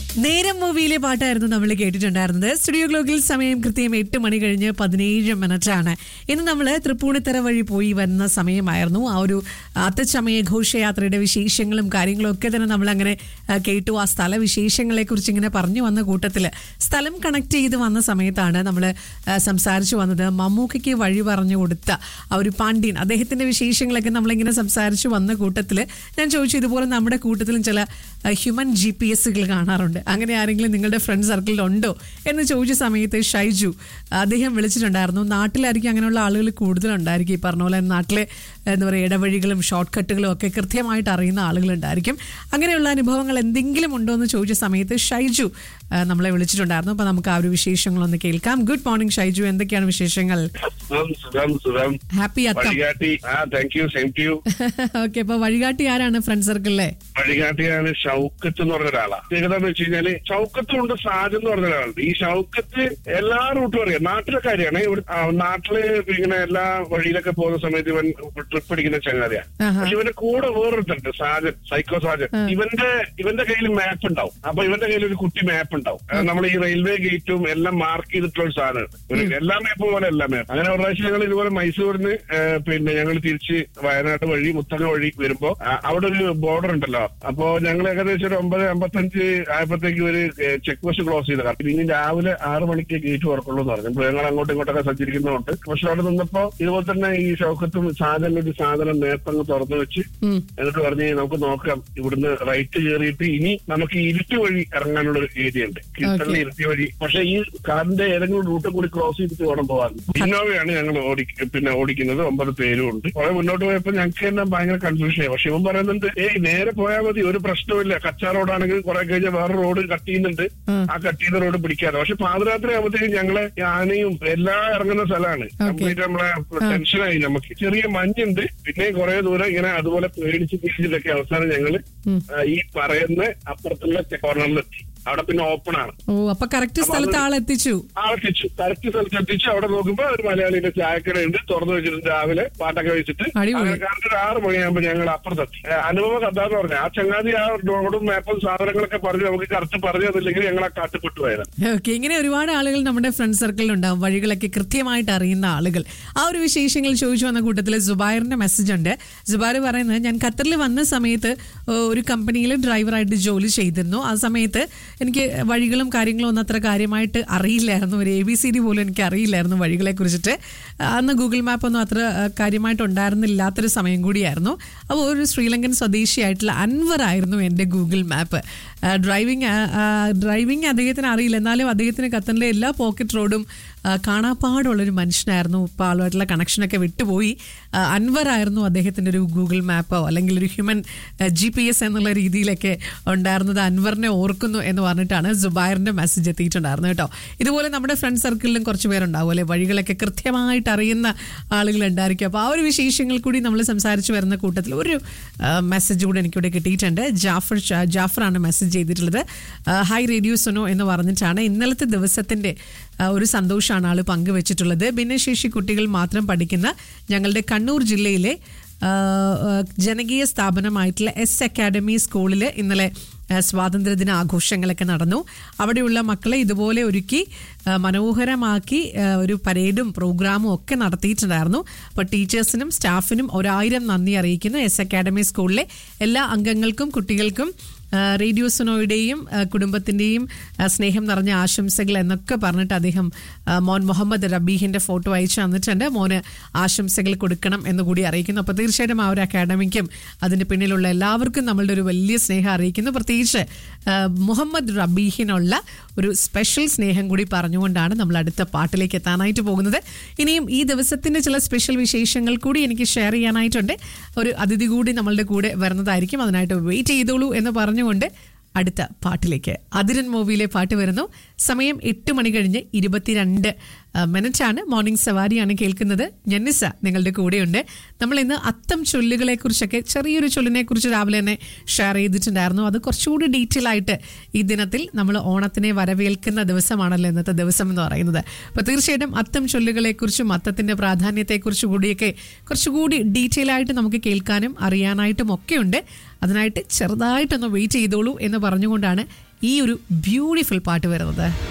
നേരം മൂവിയിലെ പാട്ടായിരുന്നു നമ്മൾ കേട്ടിട്ടുണ്ടായിരുന്നത് സ്റ്റുഡിയോ ഗ്ലോക്കിൽ സമയം കൃത്യം എട്ട് മണി കഴിഞ്ഞ് പതിനേഴ് മിനിറ്റാണ് ഇന്ന് നമ്മൾ തൃപ്പൂണിത്തറ വഴി പോയി വരുന്ന സമയമായിരുന്നു ആ ഒരു അത്തച്ചമയ ഘോഷയാത്രയുടെ വിശേഷങ്ങളും കാര്യങ്ങളും ഒക്കെ തന്നെ നമ്മൾ അങ്ങനെ ആ, കേട്ടു ആ സ്ഥല വിശേഷങ്ങളെ കുറിച്ച് ഇങ്ങനെ പറഞ്ഞു വന്ന കൂട്ടത്തിൽ സ്ഥലം കണക്ട് ചെയ്ത് വന്ന സമയത്താണ് നമ്മൾ സംസാരിച്ചു വന്നത് മമ്മൂക്കയ്ക്ക് വഴി പറഞ്ഞു കൊടുത്ത ആ ഒരു പാണ്ഡ്യൻ അദ്ദേഹത്തിന്റെ വിശേഷങ്ങളൊക്കെ നമ്മളിങ്ങനെ സംസാരിച്ചു വന്ന കൂട്ടത്തിൽ ഞാൻ ചോദിച്ചു ഇതുപോലെ നമ്മുടെ കൂട്ടത്തിലും ചില ഹ്യൂമൻ ജി പി എസുകൾ കാണാറുണ്ട് അങ്ങനെ ആരെങ്കിലും നിങ്ങളുടെ ഫ്രണ്ട് സർക്കിളിൽ ഉണ്ടോ എന്ന് ചോദിച്ച സമയത്ത് ഷൈജു അദ്ദേഹം വിളിച്ചിട്ടുണ്ടായിരുന്നു നാട്ടിലായിരിക്കും അങ്ങനെയുള്ള ആളുകൾ കൂടുതലുണ്ടായിരിക്കും ഈ പറഞ്ഞ പോലെ നാട്ടിലെ എന്താ പറയുക ഇടവഴികളും ഷോർട്ട് കട്ടുകളും ഒക്കെ കൃത്യമായിട്ട് അറിയുന്ന ആളുകളുണ്ടായിരിക്കും അങ്ങനെയുള്ള അനുഭവങ്ങൾ എന്തെങ്കിലും ഉണ്ടോ എന്ന് ചോദിച്ച സമയത്ത് ഷൈജു ആ, നമ്മളെ വിളിച്ചിട്ടുണ്ടായിരുന്നു അപ്പോൾ നമുക്ക് ആ ഒരു വിശേഷങ്ങളൊന്ന് കേൾക്കാം ഗുഡ് മോർണിംഗ് ഷൈജു എന്തൊക്കെയാണ് വിശേഷങ്ങൾ സുഖം സുഖം സുഖം ഹാപ്പി അത്തം വഴികാട്ടി ആ thank you same to you okay അപ്പോൾ വഴികാട്ടി ആരാണ് ഫ്രണ്ട് സർക്കിളിലെ വഴികാട്ടിയാണ് ഷൗക്കത്ത് എന്ന് പറഞ്ഞ ഒരാളാ ഏകതാന്ന് വെച്ച് കഴിഞ്ഞാല് ഷൗക്കത്തും ഉണ്ട് സാജ് എന്ന് പറഞ്ഞ ഒരാളുണ്ട് ഈ ഷൗക്കത്ത് എല്ലാ റൂട്ടും അറിയാം നാട്ടിലെ കാര്യമാണ് ഇവിടെ ആ, നാട്ടില് ഇങ്ങനെ എല്ലാ വഴിയിലൊക്കെ പോകുന്ന സമയത്ത് ഇവൻ ട്രിപ്പ് അടിക്കുന്ന ചങ്ങാതിയാ ആഹാ. പക്ഷെ ഇവന്റെ കൂടെ വേറൊരുത്തുണ്ട് സാജൻ സൈക്കോ സാജൻ ഇവന്റെ ഇവന്റെ കയ്യിൽ മാപ്പ് ഉണ്ടാവും അപ്പൊ ഇവന്റെ കയ്യിൽ ഒരു കുട്ടി മാപ്പ് ഉണ്ടാവും നമ്മൾ ഈ റെയിൽവേ ഗേറ്റും എല്ലാം മാർക്ക് ചെയ്തിട്ടുള്ള ഒരു സാധനമാണ് ഒരു എല്ലാ മാപ്പ് പോലെ എല്ലാ മാപ്പ് അങ്ങനെ ഒരു പ്രാവശ്യം ഞങ്ങൾ ഇതുപോലെ മൈസൂരിന് ഏഹ്, പിന്നെ ഞങ്ങൾ തിരിച്ച് വയനാട് വഴി മുത്തങ്ങ വഴി വരുമ്പോ ആ, അവിടെ ഒരു ബോർഡർ ഉണ്ടല്ലോ അപ്പൊ ഞങ്ങൾ ഏകദേശം ഒരു ഒമ്പത് അമ്പത്തഞ്ച് ആയപ്പോഴത്തേക്ക് ഒരു ചെക്ക് പോസ്റ്റ് ക്ലോസ് ചെയ്ത കാരണം ഇനി രാവിലെ ആറ് മണിക്ക് ഗേറ്റ് തുറക്കുള്ളൂ എന്ന് പറഞ്ഞു ഞങ്ങൾ അങ്ങോട്ടും ഇങ്ങോട്ടൊക്കെ സഞ്ചരിക്കുന്നുണ്ട് പക്ഷെ അവിടെ നിന്നപ്പോ ഇതുപോലെ തന്നെ ഈ ഷൗക്കത്തും സാധനം ഒരു സാധനം നേരത്തങ്ങ് തുറന്നു വെച്ച് ഉം. എന്നിട്ട് പറഞ്ഞ് നമുക്ക് നോക്കാം ഇവിടുന്ന് റൈറ്റ് കയറിയിട്ട് ഇനി നമുക്ക് ഇരുട്ട് വഴി ഇറങ്ങാനുള്ള ഒരു ഏരിയ ഉണ്ട് കിട്ടലിന് ഇരുട്ടി വഴി പക്ഷെ ഈ കാറിന്റെ ഏതെങ്കിലും റൂട്ട് കൂടി ക്രോസ് ചെയ്തിട്ട് വേണം പോകാൻ ഇന്നോവയാണ് ഞങ്ങൾ ഓടി പിന്നെ ഓടിക്കുന്നത് ഒമ്പത് പേരും ഉണ്ട് കുറെ മുന്നോട്ട് പോയപ്പോ ഞങ്ങൾക്ക് തന്നെ ഭയങ്കര കൺഫ്യൂഷൻ ആയി പക്ഷെ ഇവൻ പറയുന്നുണ്ട് ഏയ് നേരെ പോയാൽ മതി ഒരു പ്രശ്നമില്ല കച്ചാ റോഡാണെങ്കിൽ കുറെ കഴിഞ്ഞാൽ വേറെ റോഡ് കട്ട് ചെയ്യുന്നുണ്ട് ആ കട്ട് ചെയ്യുന്ന റോഡ് പിടിക്കാതെ പക്ഷെ പാതിരാത്രി ആകുമ്പോഴത്തേക്കും ഞങ്ങളെ ആനയും എല്ലാം ഇറങ്ങുന്ന സ്ഥലമാണ് കംപ്ലീറ്റ് നമ്മളെ ടെൻഷനായി നമുക്ക് ചെറിയ മഞ്ഞുണ്ട് പിന്നെ കുറെ ദൂരം ഇങ്ങനെ അതുപോലെ പേടിച്ച് പേടിച്ചിട്ടൊക്കെ അവസാനം ഞങ്ങള് ആ, ഈ പറയുന്ന അപ്പുറത്തുള്ള കോർണറിലെത്തി അവിടെ പിന്നെ ഓപ്പൺ ആണ് ഓ അപ്പൊ കറക്റ്റ് സ്ഥലത്ത് ആളെത്തിച്ചു ആളെത്തിച്ചു കറക്റ്റ് സ്ഥലത്ത് എത്തിച്ചു അവിടെ നോക്കുമ്പോ ഒരു മലയാളിയുടെ ചായക്കടയുണ്ട് തുറന്നു വെച്ചിട്ടുണ്ട് രാവിലെ പാട്ടൊക്കെ വെച്ചിട്ട് അടിപൊളി. അങ്ങനെ കറക്റ്റ് ഒരു ആറ് മണിയാകുമ്പോ ഞങ്ങൾ അപ്പുറത്തെത്തി ഏ, അനുഭവ കഥ എന്ന് പറഞ്ഞു ആ ചങ്ങാതി ആ റോഡും മാപ്പും സാധനങ്ങളൊക്കെ പറഞ്ഞു നമുക്ക് കറക്റ്റ് പറഞ്ഞു തന്നില്ലെങ്കിൽ ഞങ്ങൾ ആ കാട്ടുപെട്ടു പോയത് ഓക്കെ ഇങ്ങനെ ഒരുപാട് ആളുകൾ നമ്മുടെ ഫ്രണ്ട് സർക്കിളിൽ ഉണ്ടാവും വഴികളൊക്കെ കൃത്യമായിട്ട് അറിയുന്ന ആളുകൾ ആ ഒരു വിശേഷങ്ങൾ ചോദിച്ചു വന്ന കൂട്ടത്തിൽ സുബൈറിന്റെ മെസ്സേജ് ഉണ്ട് സുബൈർ പറയുന്നത് ഞാൻ ഖത്തറിൽ വന്ന സമയത്ത് ഏഹ്, ഒരു കമ്പനിയിൽ ഡ്രൈവറായിട്ട് ജോലി ചെയ്തിരുന്നു ആ സമയത്ത് എനിക്ക് വഴികളും കാര്യങ്ങളും ഒന്നും അത്ര കാര്യമായിട്ട് അറിയില്ലായിരുന്നു ഒരു എ ബി സി ഡി പോലും എനിക്ക് അറിയില്ലായിരുന്നു വഴികളെ കുറിച്ചിട്ട് അന്ന് ഗൂഗിൾ മാപ്പ് ഒന്നും അത്ര ഏഹ്, കാര്യമായിട്ട് ഉണ്ടായിരുന്നില്ലാത്തൊരു സമയം കൂടിയായിരുന്നു അപ്പോൾ ഒരു ശ്രീലങ്കൻ സ്വദേശിയായിട്ടുള്ള അൻവർ ആയിരുന്നു എൻ്റെ ഗൂഗിൾ മാപ്പ് ഡ്രൈവിംഗ് ഡ്രൈവിംഗ് അദ്ദേഹത്തിന് അറിയില്ല എന്നാലും അദ്ദേഹത്തിന് ഖത്തറിലെ എല്ലാ പോക്കറ്റ് റോഡും ആ, കാണാപ്പാടുള്ളൊരു മനുഷ്യനായിരുന്നു ഇപ്പോൾ ആളുമായിട്ടുള്ള കണക്ഷനൊക്കെ വിട്ടുപോയി ആ, അൻവർ ആയിരുന്നു അദ്ദേഹത്തിൻ്റെ ഒരു ഗൂഗിൾ മാപ്പോ അല്ലെങ്കിൽ ഒരു ഹ്യൂമൻ ജി പി എസ് എന്നുള്ള രീതിയിലൊക്കെ ഉണ്ടായിരുന്നത് അൻവറിനെ ഓർക്കുന്നു എന്ന് പറഞ്ഞിട്ടാണ് ജുബൈറിൻ്റെ മെസ്സേജ് എത്തിയിട്ടുണ്ടായിരുന്നു കേട്ടോ ഇതുപോലെ നമ്മുടെ ഫ്രണ്ട് സർക്കിളിലും കുറച്ച് പേരുണ്ടാവും അല്ലെ വഴികളൊക്കെ കൃത്യമായിട്ട് അറിയുന്ന ആളുകൾ ഉണ്ടായിരിക്കും അപ്പോൾ ആ ഒരു വിശേഷങ്ങൾ കൂടി നമ്മൾ സംസാരിച്ച് വരുന്ന കൂട്ടത്തിൽ ഒരു മെസ്സേജ് കൂടി എനിക്കിവിടെ കിട്ടിയിട്ടുണ്ട് ജാഫർ ഷാ- ജാഫറാണ് മെസ്സേജ് ചെയ്തിട്ടുള്ളത് ആ, ഹായ് റേഡിയോ സുനോ എന്ന് പറഞ്ഞിട്ടാണ് ഇന്നലത്തെ ദിവസത്തിൻ്റെ ആ, ഒരു സന്തോഷമാണ് ആൾ പങ്കുവച്ചിട്ടുള്ളത് ഭിന്നശേഷി കുട്ടികൾ മാത്രം പഠിക്കുന്ന ഞങ്ങളുടെ കണ്ണൂർ ജില്ലയിലെ ആ, ആ, ജനകീയ സ്ഥാപനമായിട്ടുള്ള എസ് അക്കാഡമി സ്കൂളിൽ ഇന്നലെ ആ, സ്വാതന്ത്ര്യദിന ആഘോഷങ്ങളൊക്കെ നടന്നു അവിടെയുള്ള മക്കളെ ഇതുപോലെ ഒരുക്കി ആ, മനോഹരമാക്കി ആ, ഒരു പരേഡും പ്രോഗ്രാമും ഒക്കെ നടത്തിയിട്ടുണ്ടായിരുന്നു അപ്പോൾ ടീച്ചേഴ്സിനും സ്റ്റാഫിനും ഒരായിരം നന്ദി അറിയിക്കുന്നു എസ് അക്കാഡമി സ്കൂളിലെ എല്ലാ അംഗങ്ങൾക്കും കുട്ടികൾക്കും ആ, റേഡിയോ സുനോയുടെയും ആ, കുടുംബത്തിൻ്റെയും ആ, സ്നേഹം നിറഞ്ഞ ആശംസകൾ എന്നൊക്കെ പറഞ്ഞിട്ട് അദ്ദേഹം ആ, മോൻ മുഹമ്മദ് റബീഹിൻ്റെ ഫോട്ടോ അയച്ചു തന്നിട്ടുണ്ട് മോന് ആശംസകൾ കൊടുക്കണം എന്ന് കൂടി അറിയിക്കുന്നു അപ്പോൾ തീർച്ചയായിട്ടും ആ ഒരു അക്കാഡമിക്കും അതിൻ്റെ പിന്നിലുള്ള എല്ലാവർക്കും നമ്മളുടെ ഒരു വലിയ സ്നേഹം അറിയിക്കുന്നു പ്രത്യേകിച്ച് ആ, മുഹമ്മദ് റബീഹിനുള്ള ഒരു സ്പെഷ്യൽ സ്നേഹം കൂടി പറഞ്ഞുകൊണ്ടാണ് നമ്മൾ അടുത്ത പാട്ടിലേക്ക് എത്താനായിട്ട് പോകുന്നത് ഇനിയും ഈ ദിവസത്തിൻ്റെ ചില സ്പെഷ്യൽ വിശേഷങ്ങൾ കൂടി എനിക്ക് ഷെയർ ചെയ്യാനായിട്ടുണ്ട് ഒരു അതിഥി കൂടി നമ്മളുടെ കൂടെ വരുന്നതായിരിക്കും അതിനായിട്ട് വെയിറ്റ് ചെയ്തോളൂ എന്ന് പറഞ്ഞുകൊണ്ട് അടുത്ത പാട്ടിലേക്ക് അതിരൻ മൂവിയിലെ പാട്ട് വരുന്നു സമയം എട്ട് മണി കഴിഞ്ഞ് ഇരുപത്തിരണ്ട് മിനിറ്റാണ് മോർണിംഗ് സവാരിയാണ് കേൾക്കുന്നത് ജന്നിസ നിങ്ങളുടെ കൂടെയുണ്ട് നമ്മൾ ഇന്ന് അത്തം ചൊല്ലുകളെ കുറിച്ചൊക്കെ ചെറിയൊരു ചൊല്ലിനെ കുറിച്ച് രാവിലെ തന്നെ ഷെയർ ചെയ്തിട്ടുണ്ടായിരുന്നു അത് കുറച്ചുകൂടി ഡീറ്റെയിൽ ആയിട്ട് ഈ ദിനത്തിൽ നമ്മൾ ഓണത്തിനെ വരവേൽക്കുന്ന ദിവസമാണല്ലോ ഇന്നത്തെ ദിവസം എന്ന് പറയുന്നത് അപ്പോൾ തീർച്ചയായിട്ടും അത്തം ചൊല്ലുകളെ കുറിച്ചും അത്തത്തിന്റെ പ്രാധാന്യത്തെക്കുറിച്ചും കൂടിയൊക്കെ കുറച്ചുകൂടി ഡീറ്റെയിൽ ആയിട്ട് നമുക്ക് കേൾക്കാനും അറിയാനായിട്ടും ഒക്കെ ഉണ്ട് അതിനായിട്ട് ചെറുതായിട്ടൊന്ന് വെയിറ്റ് ചെയ്തോളൂ എന്ന് പറഞ്ഞുകൊണ്ടാണ് ഈ ഒരു ബ്യൂട്ടിഫുൾ പാട്ട് വരുന്നത്